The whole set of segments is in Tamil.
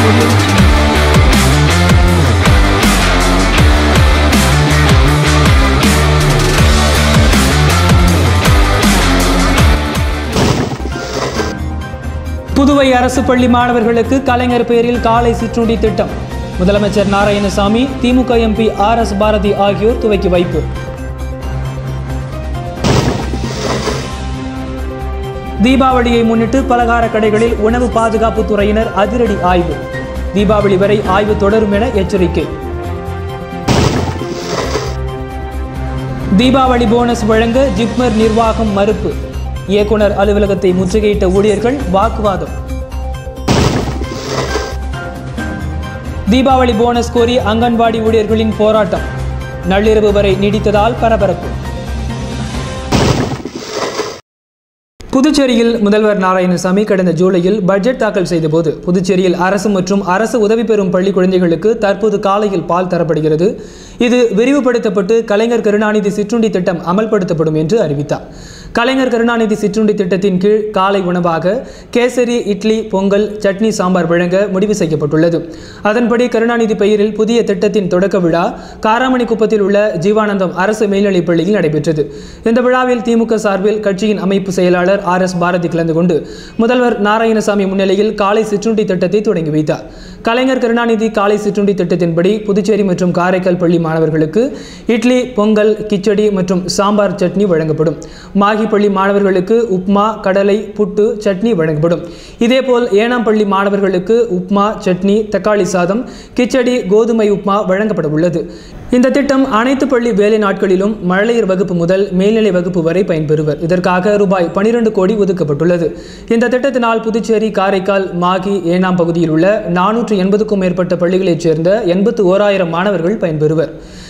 புதுவை அரசு பள்ளி மாணவர்களுக்கு கலைஞர் பெயரில் காலை சிற்றுண்டி திட்டம் முதலமைச்சர் Narayanasamy DMK MP R S Bharathi ஆகியோர் துவக்கி வைப்பு தீபாவளியை முன்னிட்டு பலகார கடைகளில் உணவு பாதுகாப்பு துறையினர் அதிரடி ஆய்வு தீபாவளி வரை ஆய்வு தொடரும் என எச்சரிக்கை தீபாவளி போனஸ் வழங்க ஜிப்மர் நிர்வாகம் மறுப்பு இயக்குனர் அலுவலகத்தை முற்றுகையிட்ட ஊழியர்கள் வாக்குவாதம் தீபாவளி போனஸ் கோரி அங்கன்வாடி ஊழியர்களின் போராட்டம் நள்ளிரவு வரை நீடித்ததால் பரபரப்பு புதுச்சேரியில் முதல்வர் நாராயணசாமி கடந்த ஜூலையில் பட்ஜெட் தாக்கல் செய்தபோது புதுச்சேரியில் அரசு மற்றும் அரசு உதவி பெறும் பள்ளி குழந்தைகளுக்கு தற்போது காலையில் பால் தரப்படுகிறது இது விரிவுபடுத்தப்பட்டு கலைஞர் கருணாநிதி சிற்றுண்டி திட்டம் அமல்படுத்தப்படும் என்று அறிவித்தார் கலைஞர் கருணாநிதி சிற்றுண்டி திட்டத்தின் கீழ் காலை உணவாக கேசரி இட்லி பொங்கல் சட்னி சாம்பார் வழங்க முடிவு செய்யப்பட்டுள்ளது அதன்படி கருணாநிதி பெயரில் புதிய திட்டத்தின் தொடக்க விழா காராமணி குப்பத்தில் உள்ள ஜீவானந்தம் அரசு மேல்நிலைப் பள்ளியில் நடைபெற்றது இந்த விழாவில் திமுக சார்பில் கட்சியின் அமைப்பு செயலாளர் ஆர் எஸ் பாரதி கலந்து கொண்டு முதல்வர் நாராயணசாமி முன்னிலையில் காலை சிற்றுண்டி திட்டத்தை தொடங்கி வைத்தார் கலைஞர் கருணாநிதி காலை சிற்றுண்டி திட்டத்தின்படி புதுச்சேரி மற்றும் காரைக்கால் பள்ளி மாணவர்களுக்கு இட்லி பொங்கல் கிச்சடி மற்றும் சாம்பார் சட்னி வழங்கப்படும் மாகி பள்ளி மாணவர்களுக்கு உப்மா கடலை புட்டு சட்னி வழங்கப்படும் இதேபோல் ஏனாம் பள்ளி மாணவர்களுக்கு உப்மா சட்னி தக்காளி சாதம் கிச்சடி கோதுமை உப்மா வழங்கப்பட உள்ளது இந்த திட்டம் அனைத்து பள்ளி வேலை நாட்களிலும் மழலையர் வகுப்பு முதல் மேல்நிலை வகுப்பு வரை பயன்பெறுவர் இதற்காக ரூபாய் பனிரெண்டு கோடி ஒதுக்கப்பட்டுள்ளது இந்த திட்டத்தினால் புதுச்சேரி காரைக்கால் மாகி ஏனாம் பகுதியில் உள்ள நானூற்று எண்பதுக்கும் மேற்பட்ட பள்ளிகளைச் சேர்ந்த எண்பத்து ஓராயிரம் மாணவர்கள் பயன்பெறுவர்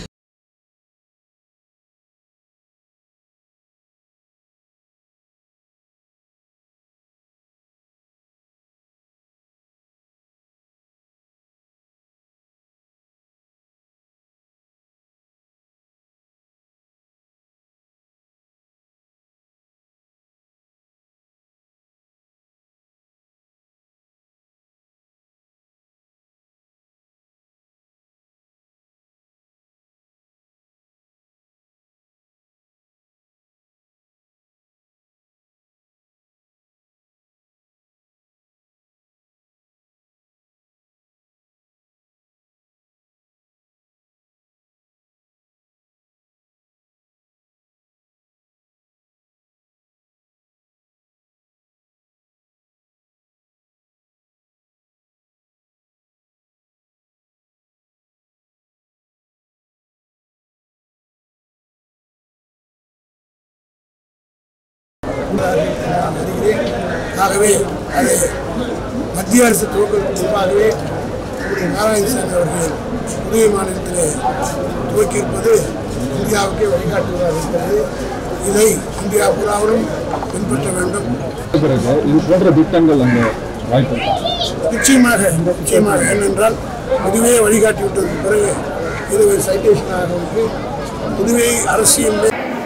நான் வருகிறேன் ஆகவே அதை மத்திய அரசு துவக்கமாகவே நம்முடைய நாராயணசாமி அவர்கள் புதுவை மாநிலத்திலே துவக்கியிருப்பது இந்தியாவுக்கே வழிகாட்டுவதாக இருக்கிறது இதை இந்தியா பூராவிலும் பின்பற்ற வேண்டும் பிறகு இது போன்ற திட்டங்கள் அங்கே வாய்ப்பு இருக்கா? நிச்சயமாக நிச்சயமாக ஏனென்றால் புதுவையை வழிகாட்டி விட்டதற்கு பிறகு இது ஒரு சைட்டேஷனாக இருக்கு புதுவை அரசியல்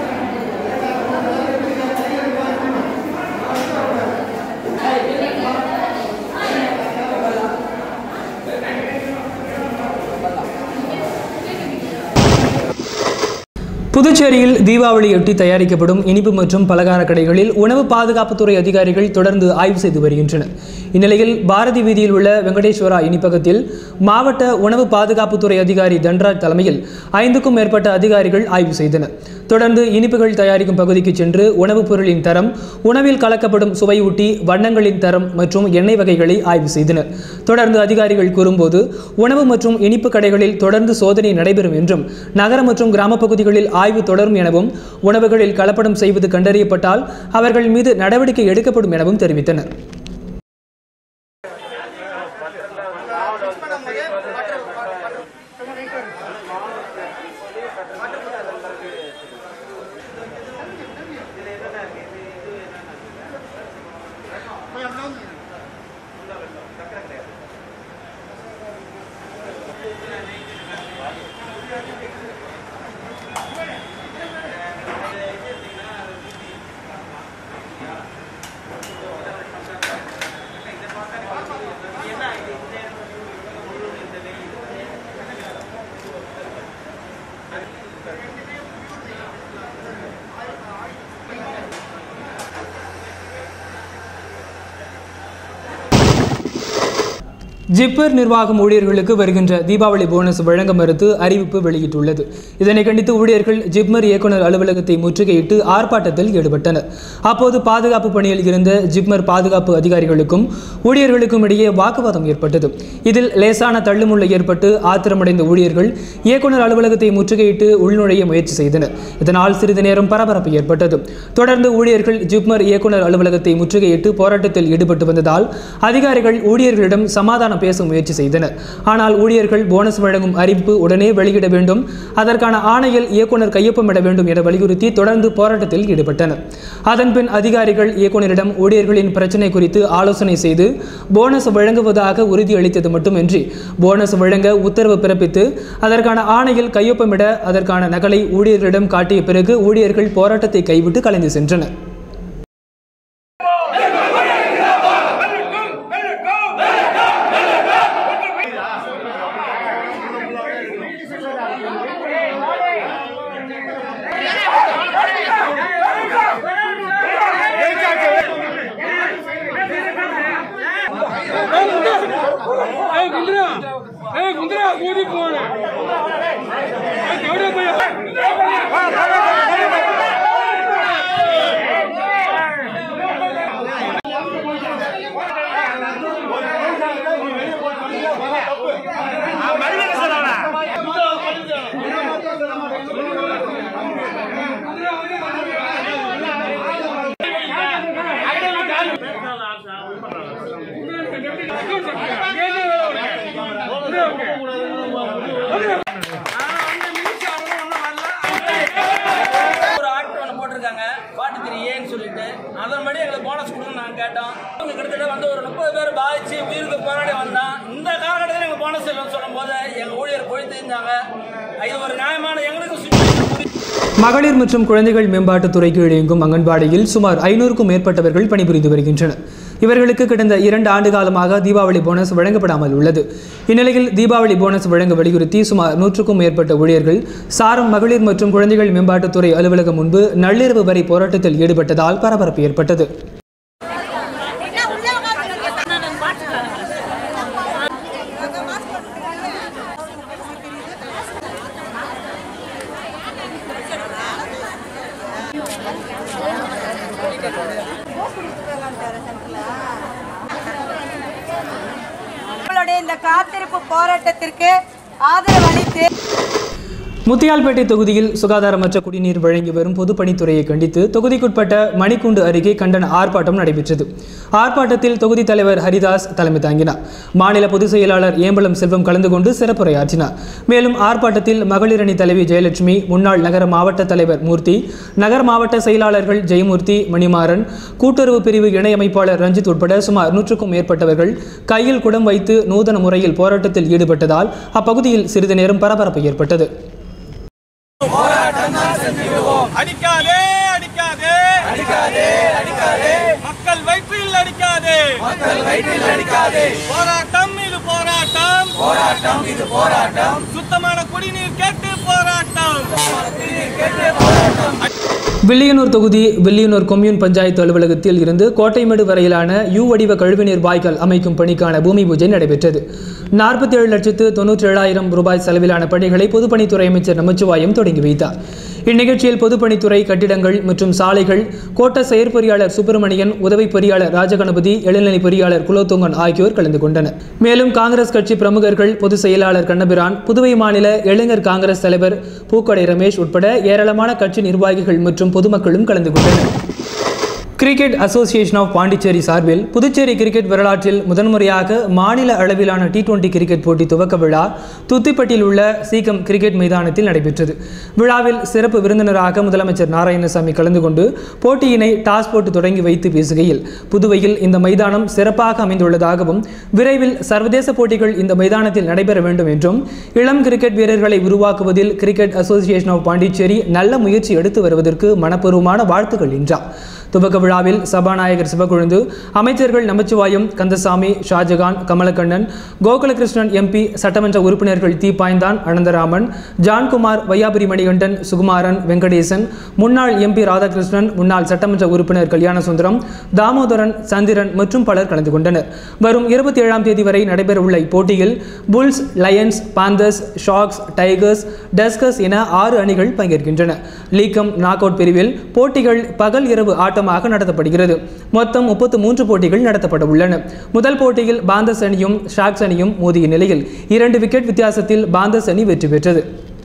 புதுச்சேரியில் தீபாவளியொட்டி தயாரிக்கப்படும் இனிப்பு மற்றும் பலகார கடைகளில் உணவு பாதுகாப்புத்துறை அதிகாரிகள் தொடர்ந்து ஆய்வு செய்து வருகின்றனர் இந்நிலையில் பாரதி வீதியில் உள்ள வெங்கடேஸ்வரா இனிப்பகத்தில் மாவட்ட உணவு பாதுகாப்புத்துறை அதிகாரி தன்ராஜ் தலைமையில் ஐந்துக்கும் மேற்பட்ட அதிகாரிகள் ஆய்வு செய்தனர் தொடர்ந்து இனிப்புகள் தயாரிக்கும் பகுதிக்கு சென்று உணவுப் பொருளின் தரம் உணவில் கலக்கப்படும் சுவையூட்டி வண்ணங்களின் தரம் மற்றும் எண்ணெய் வகைகளை ஆய்வு செய்தனர் தொடர்ந்து அதிகாரிகள் கூறும்போது உணவு மற்றும் இனிப்பு கடைகளில் தொடர்ந்து சோதனை நடைபெறும் என்றும் நகர மற்றும் கிராமப் பகுதிகளில் ஆய்வு தொடரும் எனவும் உணவுகளில் கலப்படம் செய்வது கண்டறியப்பட்டால் அவர்கள் மீது நடவடிக்கை எடுக்கப்படும் எனவும் தெரிவித்தனர் ஜிப்பர் நிர்வாகம் ஊழியர்களுக்கு வருகின்ற தீபாவளி போனஸ் வழங்க மறுத்து அறிவிப்பு வெளியிட்டுள்ளது இதனை கண்டித்து ஊழியர்கள் ஜிப்மர் இயக்குனர் அலுவலகத்தை முற்றுகையிட்டு ஆர்ப்பாட்டத்தில் ஈடுபட்டனர் அப்போது பாதுகாப்பு பணியில் இருந்த ஜிப்மர் பாதுகாப்பு அதிகாரிகளுக்கும் ஊழியர்களுக்கும் இடையே வாக்குவாதம் ஏற்பட்டது இதில் லேசான தள்ளுமுள்ள ஏற்பட்டு ஆத்திரமடைந்த ஊழியர்கள் இயக்குனர் அலுவலகத்தை முற்றுகையிட்டு உள்நுழைய முயற்சி செய்தனர் இதனால் சிறிது நேரம் பரபரப்பு ஏற்பட்டது தொடர்ந்து ஊழியர்கள் ஜிப்மர் இயக்குனர் அலுவலகத்தை முற்றுகையிட்டு போராட்டத்தில் ஈடுபட்டு வந்ததால் அதிகாரிகள் ஊழியர்களிடம் சமாதானம் பேச முயற்சி செய்தனர் ஆனால் ஊழியர்கள் போனஸ் வழங்கும் அறிவிப்பு உடனே வெளியிட வேண்டும் அதற்கான ஆணையில் இயக்குனர் கையொப்பமிட வேண்டும் என வலியுறுத்தி தொடர்ந்து போராட்டத்தில் ஈடுபட்டனர் அதன்பின் அதிகாரிகள் இயக்குனரிடம் ஊழியர்களின் பிரச்சினை குறித்து ஆலோசனை செய்து போனஸ் வழங்குவதாக உறுதியளித்தது மட்டுமின்றி போனஸ் வழங்க உத்தரவு பிறப்பித்து அதற்கான ஆணையில் கையொப்பமிட அதற்கான நகலை ஊழியர்களிடம் காட்டிய பிறகு ஊழியர்கள் போராட்டத்தை கைவிட்டு கலைந்து சென்றனர் ஏய் குந்திரா ஏய் குந்திரா கூதி போன ஏய் தேவடா போய் ஒரு ஆக்ட் ஒன்று போட்டிருக்காங்க ஃபார்ட்டி த்ரீ ஏன்னு சொல்லிட்டு அதன்படி எங்களுக்கு போனஸ் கொடுக்கணும்னு நாங்கள் கேட்டோம் அவங்க கிட்டத்தட்ட வந்து ஒரு முப்பது பேர் பாதிச்சு உயிருக்கு போராடி வந்தோம் இந்த காலகட்டத்தில் எங்கள் போனஸ் இல்லைன்னு சொல்லும் போது எங்கள் ஊழியர் போய் தெரிஞ்சாங்க இது ஒரு நியாயமான எங்களுக்கு சுற்றி மகளிர் மற்றும் குழந்தைகள் மேம்பாட்டுத் துறைக்கு இயங்கும் அங்கன்வாடியில் சுமார் ஐநூறுக்கும் மேற்பட்டவர்கள் பணிபுரிந்து வருகின்றனர் இவர்களுக்கு கடந்த இரண்டு ஆண்டு காலமாக தீபாவளி போனஸ் வழங்கப்படாமல் உள்ளது இந்நிலையில் தீபாவளி போனஸ் வழங்க வலியுறுத்தி சுமார் நூற்றுக்கும் மேற்பட்ட ஊழியர்கள் சாரம் மகளிர் மற்றும் குழந்தைகள் மேம்பாட்டுத்துறை அலுவலகம் முன்பு நள்ளிரவு வரை போராட்டத்தில் ஈடுபட்டதால் பரபரப்பு ஏற்பட்டது உங்களுடைய இந்த காத்திருப்பு போராட்டத்திற்கு ஆதரவு அளித்து முத்தியால்பேட்டை தொகுதியில் சுகாதாரமற்ற குடிநீர் வழங்கி வரும் பொதுப்பணித்துறையை கண்டித்து தொகுதிக்குட்பட்ட மணிக்கூண்டு அருகே கண்டன ஆர்ப்பாட்டம் நடைபெற்றது ஆர்ப்பாட்டத்தில் தொகுதி தலைவர் ஹரிதாஸ் தலைமை தாங்கினார் மாநில பொதுச் செயலாளர் ஏம்பலம் செல்வம் கலந்து கொண்டு சிறப்புரையாற்றினார் மேலும் ஆர்ப்பாட்டத்தில் மகளிர் அணி தலைவி ஜெயலட்சுமி முன்னாள் நகர மாவட்ட தலைவர் மூர்த்தி நகர மாவட்ட செயலாளர்கள் ஜெயமூர்த்தி மணிமாறன் கூட்டுறவு பிரிவு இணையமைப்பாளர் ரஞ்சித் உட்பட சுமார் நூற்றுக்கும் மேற்பட்டவர்கள் கையில் குடம் வைத்து நூதன முறையில் போராட்டத்தில் ஈடுபட்டதால் அப்பகுதியில் சிறிது நேரம் பரபரப்பு ஏற்பட்டது அடிக்காதே அடிக்காதே அடிக்காதே அடிக்காதே மக்கள் வயிற்றில் அடிக்காதே மக்கள் வயிற்றில் அடிக்காதே போராட்டம் இது போராட்டம் போராட்டம் இது போராட்டம் சுத்தமான குடிநீர் கேட்டு போராட்டம் வில்லியனூர் தொகுதி வில்லியனூர் கொம்யூன் பஞ்சாயத்து அலுவலகத்தில் இருந்து கோட்டைமேடு வரையிலான யூ வடிவ கழிவுநீர் வாய்க்கால் அமைக்கும் பணிக்கான பூமி பூஜை நடைபெற்றது நாற்பத்தி ஏழு லட்சத்து தொன்னூற்றி ஏழாயிரம் ரூபாய் செலவிலான பணிகளை பொதுப்பணித்துறை அமைச்சர் நமச்சிவாயம் தொடங்கி வைத்தார் இந்நிகழ்ச்சியில் பொதுப்பணித்துறை கட்டிடங்கள் மற்றும் சாலைகள் கோட்ட செயற்பொறியாளர் சுப்பிரமணியன் உதவி பொறியாளர் ராஜகணபதி இளநிலை பொறியாளர் குலோத்துங்கன் ஆகியோர் கலந்து கொண்டனர் மேலும் காங்கிரஸ் கட்சி பிரமுகர்கள் பொதுச் செயலாளர் கண்ணபிரான் புதுவை மாநில இளைஞர் காங்கிரஸ் தலைவர் பூக்கடை ரமேஷ் உட்பட ஏராளமான கட்சி நிர்வாகிகள் மற்றும் பொதுமக்களும் கலந்து கொண்டனர் கிரிக்கெட் அசோசியேஷன் ஆஃப் பாண்டிச்சேரி சார்பில் புதுச்சேரி கிரிக்கெட் வரலாற்றில் முதன்முறையாக மாநில அளவிலான டி டுவெண்டி கிரிக்கெட் போட்டி துவக்க விழா துத்திப்பட்டியில் உள்ள சீக்கம் கிரிக்கெட் மைதானத்தில் நடைபெற்றது விழாவில் சிறப்பு விருந்தினராக முதலமைச்சர் நாராயணசாமி கலந்து கொண்டு போட்டியினை டாஸ் போட்டு தொடங்கி வைத்து பேசுகையில் புதுவையில் இந்த மைதானம் சிறப்பாக அமைந்துள்ளதாகவும் விரைவில் சர்வதேச போட்டிகள் இந்த மைதானத்தில் நடைபெற வேண்டும் என்றும் இளம் கிரிக்கெட் வீரர்களை உருவாக்குவதில் கிரிக்கெட் அசோசியேஷன் ஆஃப் பாண்டிச்சேரி நல்ல முயற்சி எடுத்து வருவதற்கு மனப்பூர்வமான வாழ்த்துக்கள் என்றார் துவக்க விழாவில் சபாநாயகர் சிவக்கொழுந்து அமைச்சர்கள் நமச்சிவாயம் கந்தசாமி ஷாஜகான் கமலக்கண்ணன் கோகுலகிருஷ்ணன் எம்பி சட்டமன்ற உறுப்பினர்கள் தீபாய்ந்தான் அனந்தராமன் ஜான்குமார் வையாபுரி மணிகண்டன் சுகுமாரன் வெங்கடேசன் முன்னாள் எம்பி ராதாகிருஷ்ணன் முன்னாள் சட்டமன்ற உறுப்பினர் கல்யாணசுந்தரம் தாமோதரன் சந்திரன் மற்றும் பலர் கலந்து கொண்டனர் வரும் இருபத்தி ஏழாம் தேதி வரை நடைபெறவுள்ள இப்போட்டியில் bulls lions panthers sharks tigers tuskers என ஆறு அணிகள் பங்கேற்கின்றன லீக்கம் நாக் அவுட் பிரிவில் போட்டிகள் பகல் இரவு ஆட்டமாக நடத்தப்படுகிறது மொத்தம் முப்பத்து மூன்று போட்டிகள் நடத்தப்பட உள்ளன முதல் போட்டியில் பாந்தஸ் அணியும் ஷாக்ஸ் அணியும் மோதிய நிலையில் இரண்டு விக்கெட் வித்தியாசத்தில் பாந்தஸ் அணி வெற்றி பெற்றது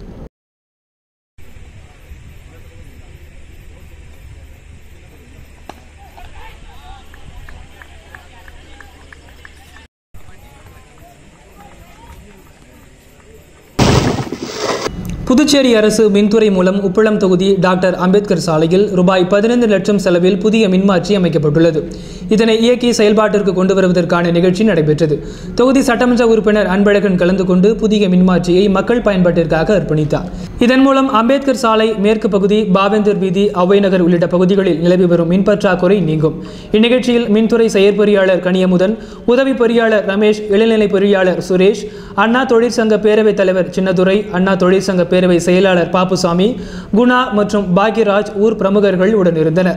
புதுச்சேரி அரசு மின்துறை மூலம் உப்பளம் தொகுதி டாக்டர் அம்பேத்கர் சாலையில் ரூபாய் பதினைந்து லட்சம் செலவில் புதிய மின்மாற்றி அமைக்கப்பட்டுள்ளது இதனை இயக்கி செயல்பாட்டிற்கு கொண்டு வருவதற்கான நிகழ்ச்சி நடைபெற்றது தொகுதி சட்டமன்ற உறுப்பினர் அன்பழகன் கலந்து கொண்டு புதிய மின்மாற்றியை மக்கள் பயன்பாட்டிற்காக அர்ப்பணித்தார் இதன் மூலம் அம்பேத்கர் சாலை மேற்கு பகுதி பாவேந்தர் வீதி அவ்வை நகர் உள்ளிட்ட பகுதிகளில் நிலவி வரும் மின் பற்றாக்குறை நீங்கும் இந்நிகழ்ச்சியில் மின்துறை செயற்பொறியாளர் கனியமுதன் உதவி பொறியாளர் ரமேஷ் இளநிலை பொறியாளர் சுரேஷ் அண்ணா தொழிற்சங்க பேரவைத் தலைவர் சின்னதுரை அண்ணா தொழிற்சங்க பேரவை செயலாளர் பாப்புசாமி குணா மற்றும் பாக்யராஜ் ஊர் பிரமுகர்கள் உடனிருந்தனர்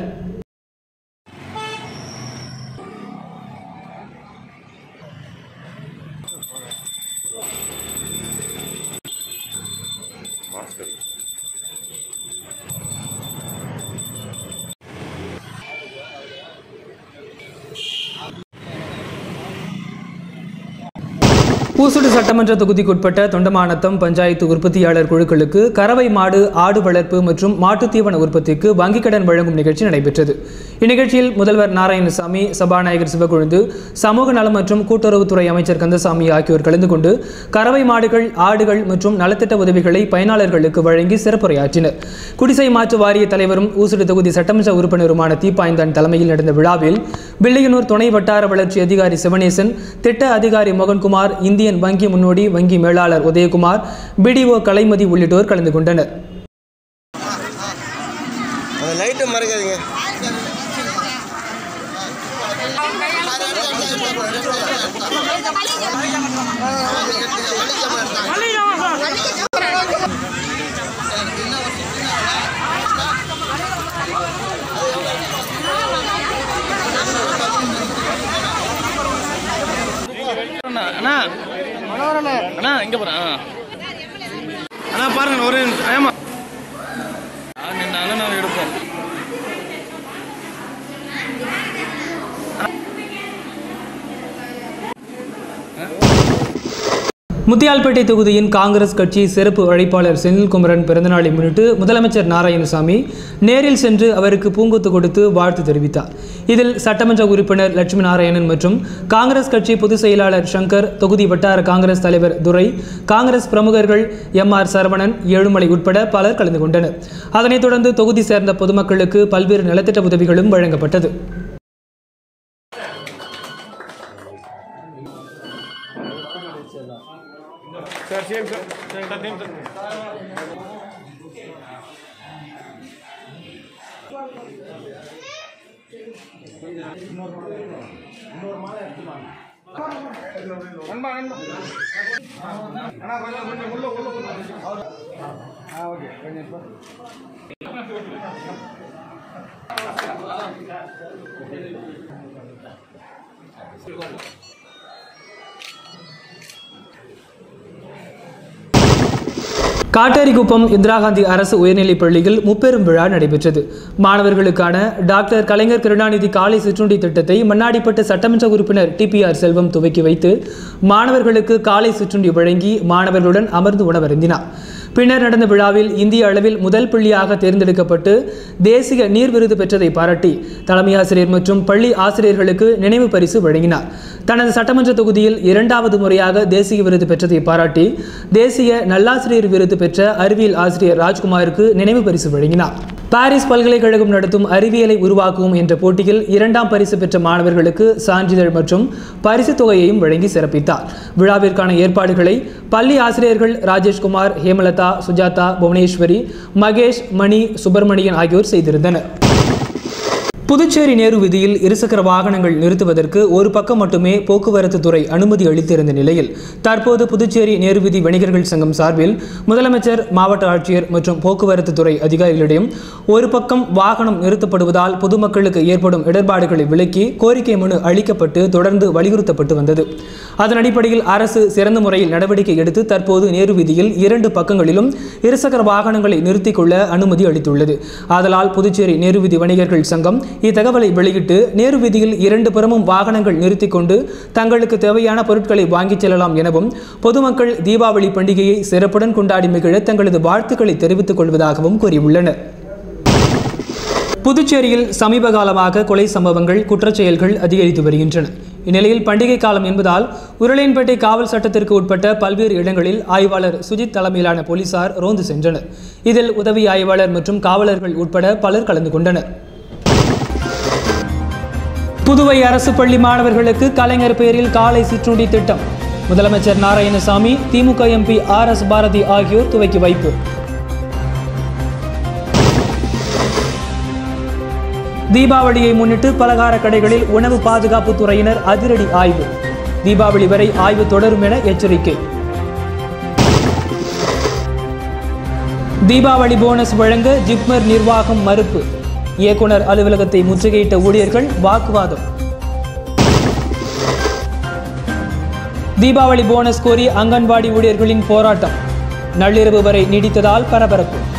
பூசுடு சட்டமன்ற தொகுதிக்குட்பட்ட தொண்டமானத்தம் பஞ்சாயத்து உற்பத்தியாளர் குழுக்களுக்கு கறவை மாடு ஆடு வளர்ப்பு மற்றும் மாட்டுத் தீவன உற்பத்திக்கு வங்கிக் கடன் வழங்கும் நிகழ்ச்சி நடைபெற்றது இந்நிகழ்ச்சியில் முதல்வர் நாராயணசாமி சபாநாயகர் சிவக்கொழுந்து சமூக நலம் மற்றும் கூட்டுறவுத்துறை அமைச்சர் கந்தசாமி ஆகியோர் கலந்து கொண்டு கறவை மாடுகள் ஆடுகள் மற்றும் நலத்திட்ட உதவிகளை பயனாளர்களுக்கு வழங்கி சிறப்புரையாற்றினர் குடிசை மாற்று வாரிய தலைவரும் ஊசுடு தொகுதி சட்டமன்ற உறுப்பினருமான தீப்பாய்ந்தான் தலைமையில் நடந்த விழாவில் பிள்ளையனூர் துணை வட்டார வளர்ச்சி அதிகாரி சிவனேசன் திட்ட அதிகாரி மோகன்குமார் இந்தியன் வங்கி முன்னோடி வங்கி மேலாளர் உதயகுமார் பிடிஓ கலைமதி உள்ளிட்டோர் கலந்து கொண்டனர் அந்த லைட்டை மறைக்காதீங்க அண்ணா அண்ணா இங்க போறேன் அண்ணா பாருங்க ஒரு நிமிஷம். ஏமா நின்னாலும் நாங்கள் எடுப்போம் முத்தியால்பேட்டை தொகுதியின் காங்கிரஸ் கட்சி சிறப்பு அழைப்பாளர் செந்தில்குமரன் பிறந்தநாளை முன்னிட்டு முதலமைச்சர் நாராயணசாமி நேரில் சென்று அவருக்கு பூங்கொத்து கொடுத்து வாழ்த்து தெரிவித்தார் இதில் சட்டமன்ற உறுப்பினர் லட்சுமி நாராயணன் மற்றும் காங்கிரஸ் கட்சி பொதுச் செயலாளர் சங்கர் தொகுதி வட்டார காங்கிரஸ் தலைவர் துரை காங்கிரஸ் பிரமுகர்கள் எம் ஆர் சரவணன் ஏழுமலை உட்பட பலர் கலந்து கொண்டனர் அதனைத் தொடர்ந்து தொகுதி சேர்ந்த பொதுமக்களுக்கு பல்வேறு நலத்திட்ட உதவிகளும் வழங்கப்பட்டது காட்டேரிக்குப்பம் இந்திரா காந்தி அரசு உயர்நிலைப் பள்ளியில் முப்பெரும் விழா நடைபெற்றது மாணவர்களுக்கான டாக்டர் கலைஞர் கருணாநிதி காலை சிற்றுண்டி திட்டத்தை மண்ணாடிப்பட்டு சட்டமன்ற உறுப்பினர் டிபிஆர் செல்வம் துவக்கி வைத்து மாணவர்களுக்கு காலை சிற்றுண்டி வழங்கி மாணவர்களுடன் அமர்ந்து உணவருந்தினார் பின்னர் நடந்த விழாவில் இந்திய அளவில் முதல் பள்ளியாக தேர்ந்தெடுக்கப்பட்டு தேசிய நீர் விருது பெற்றதை பாராட்டி தலைமை ஆசிரியர் மற்றும் பள்ளி ஆசிரியர்களுக்கு நினைவு பரிசு வழங்கினார் தனது சட்டமன்ற தொகுதியில் இரண்டாவது முறையாக தேசிய விருது பெற்றதை பாராட்டி தேசிய நல்லாசிரியர் விருது பெற்ற அறிவியல் ஆசிரியர் ராஜ்குமாருக்கு நினைவு பரிசு வழங்கினார் பாரிஸ் பல்கலைக்கழகம் நடத்தும் அறிவியலை உருவாக்குவோம் என்ற போட்டியில் இரண்டாம் பரிசு பெற்ற மாணவர்களுக்கு சான்றிதழ் மற்றும் பரிசுத் தொகையையும் வழங்கி சிறப்பித்தார் விழாவிற்கான ஏற்பாடுகளை பள்ளி ஆசிரியர்கள் ராஜேஷ்குமார் ஹேமலதா சுஜாதா புவனேஸ்வரி மகேஷ் மணி சுப்பிரமணியன் ஆகியோர் செய்திருந்தனர் புதுச்சேரி நேரு வீதியில் இருசக்கர வாகனங்கள் நிறுத்துவதற்கு ஒரு பக்கம் மட்டுமே போக்குவரத்து துறை அனுமதி அளித்திருந்த நிலையில் தற்போது புதுச்சேரி நேரு வீதி வணிகர்கள் சங்கம் சார்பில் முதலமைச்சர் மாவட்ட ஆட்சியர் மற்றும் போக்குவரத்து துறை அதிகாரிகளிடம் ஒரு பக்கம் வாகனம் நிறுத்தப்படுவதால் பொதுமக்களுக்கு ஏற்படும் இடர்பாடுகளை விலக்கி கோரிக்கை மனு அளிக்கப்பட்டு தொடர்ந்து வலியுறுத்தப்பட்டு வந்தது அதன் அடிப்படையில் அரசு சிறந்த முறையில் நடவடிக்கை எடுத்து தற்போது நேரு வீதியில் இரண்டு பக்கங்களிலும் இருசக்கர வாகனங்களை நிறுத்திக் கொள்ள அனுமதி அளித்துள்ளது ஆதலால் புதுச்சேரி நேரு வீதி வணிகர்கள் சங்கம் இத்தகவலை வெளியிட்டு நேரு வீதியில் இரண்டு புறமும் வாகனங்கள் நிறுத்திக் கொண்டு தங்களுக்கு தேவையான பொருட்களை வாங்கிச் செல்லலாம் எனவும் பொதுமக்கள் தீபாவளி பண்டிகையை சிறப்புடன் கொண்டாடி மகிழ தங்களது வாழ்த்துக்களை தெரிவித்துக் கொள்வதாகவும் கூறியுள்ளனர் புதுச்சேரியில் சமீப காலமாக கொலை சம்பவங்கள் குற்றச்செயல்கள் அதிகரித்து வருகின்றன இந்நிலையில் பண்டிகை காலம் என்பதால் உருளையன்பேட்டை காவல் சட்டத்திற்கு உட்பட்ட பல்வேறு இடங்களில் ஆய்வாளர் சுஜித் தலைமையிலான போலீசார் ரோந்து சென்றனர் இதில் உதவி ஆய்வாளர் மற்றும் காவலர்கள் உட்பட பலர் கலந்து கொண்டனர் புதுவை அரசு பள்ளி மாணவர்களுக்கு கலைஞர் பெயரில் காலை சிற்றுண்டி திட்டம் முதலமைச்சர் Narayanasamy DMK MP R S Bharathi ஆகியோர் துவக்கி வைப்பு தீபாவளியை முன்னிட்டு பலகார கடைகளில் உணவு பாதுகாப்பு துறையினர் அதிரடி ஆய்வு தீபாவளி வரை ஆய்வு தொடரும் என எச்சரிக்கை தீபாவளி போனஸ் வழங்க ஜிப்மர் நிர்வாகம் மறுப்பு இயக்குனர் அலுவலகத்தை முற்றுகையிட்ட ஊழியர்கள் வாக்குவாதம் தீபாவளி போனஸ் கோரி அங்கன்வாடி ஊழியர்களின் போராட்டம் நள்ளிரவு வரை நீடித்ததால் பரபரப்பு